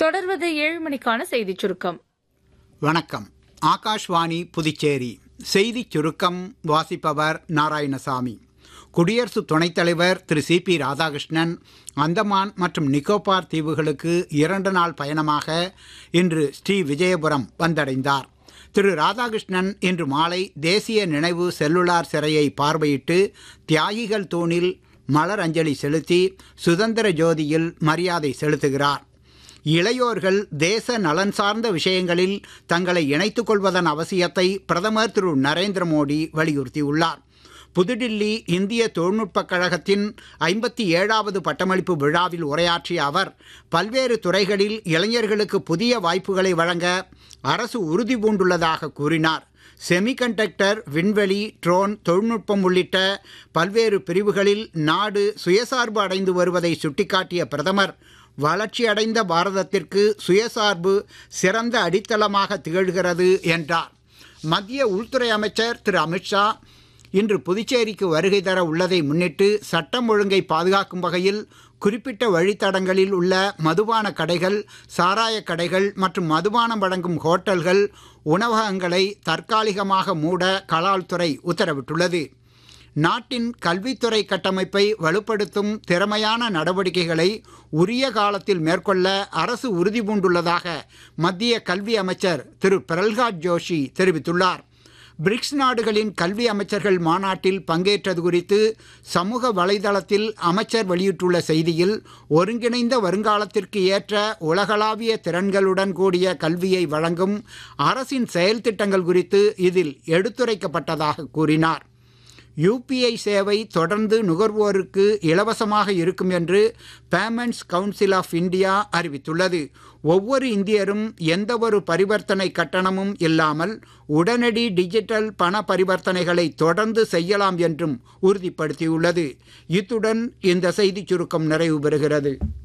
தொடர்வது ஏழு மணிக்கான செய்திச் சுருக்கம் வணக்கம் ஆகாஷ்வாணி புதுச்சேரி செய்திச் சுருக்கம் வாசிப்பவர் நாராயணசாமி குடியரசு துணைத் தலைவர் திரு சி பி ராதாகிருஷ்ணன் அந்தமான் மற்றும் நிக்கோபார் தீவுகளுக்கு இரண்டு நாள் பயணமாக இன்று ஸ்ரீ விஜயபுரம் வந்தடைந்தார் திரு ராதாகிருஷ்ணன் இன்று மாலை தேசிய நினைவு செல்லுலார் சிறையை பார்வையிட்டு தியாகிகள் தூணில் மலர் அஞ்சலி செலுத்தி சுதந்திர ஜோதியில் மரியாதை செலுத்துகிறார் இளையோர்கள் தேச நலன் சார்ந்த விஷயங்களில் தங்களை இணைத்துக் கொள்வதன் அவசியத்தை பிரதமர் திரு நரேந்திர மோடி வலியுறுத்தியுள்ளார் புதுடில்லி இந்திய தொழில்நுட்பக் கழகத்தின் ஐம்பத்தி ஏழாவது பட்டமளிப்பு விழாவில் உரையாற்றிய அவர் பல்வேறு துறைகளில் இளைஞர்களுக்கு புதிய வாய்ப்புகளை வழங்க அரசு உறுதி பூண்டுள்ளதாக கூறினார் செமிகண்டக்டர் விண்வெளி ட்ரோன் தொழில்நுட்பம் உள்ளிட்ட பல்வேறு பிரிவுகளில் நாடு சுயசார்பு அடைந்து வருவதை சுட்டிக்காட்டிய பிரதமர் வளர்ச்சியடைந்த பாரதத்திற்கு சுயசார்பு சிறந்த அடித்தளமாக திகழ்கிறது என்றார் மத்திய உள்துறை அமைச்சர் திரு அமித்ஷா இன்று புதுச்சேரிக்கு வருகை தர உள்ளதை முன்னிட்டு சட்டம் ஒழுங்கை பாதுகாக்கும் வகையில் குறிப்பிட்ட வழித்தடங்களில் உள்ள மதுபான கடைகள் சாராய கடைகள் மற்றும் மதுபானம் வழங்கும் ஹோட்டல்கள் உணவகங்களை தற்காலிகமாக மூட கலால்துறை உத்தரவிட்டுள்ளது நாட்டின் கல்வித்துறை கட்டமைப்பை வலுப்படுத்தும் திறமையான நடவடிக்கைகளை உரிய காலத்தில் மேற்கொள்ள அரசு உறுதி பூண்டுள்ளதாக மத்திய கல்வி அமைச்சர் திரு பிரல்ஹாத் ஜோஷி தெரிவித்துள்ளார் பிரிக்ஸ் நாடுகளின் கல்வி அமைச்சர்கள் மாநாட்டில் பங்கேற்றது குறித்து சமூக வலைதளத்தில் அமைச்சர் வெளியிட்டுள்ள செய்தியில் ஒருங்கிணைந்த வருங்காலத்திற்கு ஏற்ற உலகளாவிய திறன்களுடன் கூடிய கல்வியை வழங்கும் அரசின் செயல் திட்டங்கள் குறித்து இதில் எடுத்துரைக்கப்பட்டதாக கூறினார் யூபிஐ சேவை தொடர்ந்து நுகர்வோருக்கு இலவசமாக இருக்கும் என்று பேமெண்ட்ஸ் கவுன்சில் ஆஃப் இந்தியா அறிவித்துள்ளது ஒவ்வொரு இந்தியரும் எந்தவொரு பரிவர்த்தனை கட்டணமும் இல்லாமல் உடனடி டிஜிட்டல் பண பரிவர்த்தனைகளை தொடர்ந்து செய்யலாம் என்றும் உறுதிப்படுத்தியுள்ளது இத்துடன் இந்த செய்திச் சுருக்கம் நிறைவு பெறுகிறது